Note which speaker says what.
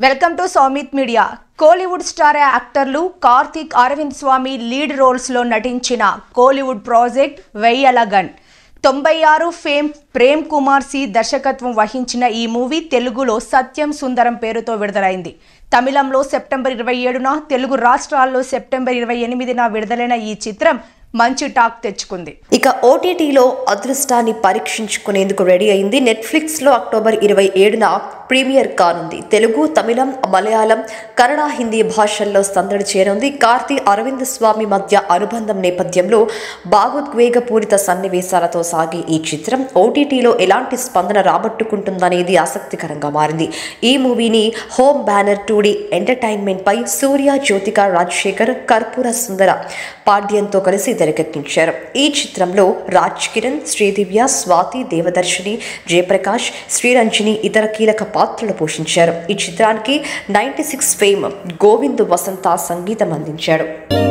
Speaker 1: welcome to Soumith media Kollywood star యాక్టర్లు Karthik Arvind Swamy lead రోల్స్లో నటించిన కోలీవుడ్ ప్రాజెక్ట్ వెయ్యలగన్ తొంభై ఆరు ఫేమ్ ప్రేమ్ కుమార్ సి దర్శకత్వం వహించిన ఈ మూవీ తెలుగులో సత్యం సుందరం పేరుతో విడుదలైంది తమిళంలో సెప్టెంబర్ ఇరవై ఏడున తెలుగు రాష్ట్రాల్లో సెప్టెంబర్ ఇరవై ఎనిమిదిన విడుదలైన ఈ చిత్రం మంచి టాక్ తెచ్చుకుంది
Speaker 2: ఇక ఓటీటీలో అదృష్టాన్ని పరీక్షించుకునేందుకు రెడీ అయింది నెట్ఫ్లిక్స్లో అక్టోబర్ ఇరవై ఏడున ప్రీమియర్ కానుంది తెలుగు తమిళం మలయాళం కన్నడ హిందీ భాషల్లో సందడి చేరుంది కార్తీ అరవింద్ స్వామి మధ్య అనుబంధం నేపథ్యంలో భావోద్వేగపూరిత సన్నివేశాలతో సాగే ఈ చిత్రం ఓటీటీలో ఎలాంటి స్పందన రాబట్టుకుంటుందనేది ఆసక్తికరంగా మారింది ఈ మూవీని హోమ్ బ్యానర్ టూడీ ఎంటర్టైన్మెంట్ పై సూర్య జ్యోతిక రాజశేఖర్ కర్పూర సుందర పాడ్యంతో కలిసి తెరకెక్కించారు ఈ చిత్రంలో రాజ్ కిరణ్ శ్రీదివ్య స్వాతి దేవదర్శిని జయప్రకాష్ శ్రీరంజని ఇతర కీలక పాత్రలు పోషించారు ఈ చిత్రానికి ninety six fame Govind Vasantha సంగీతం అందించాడు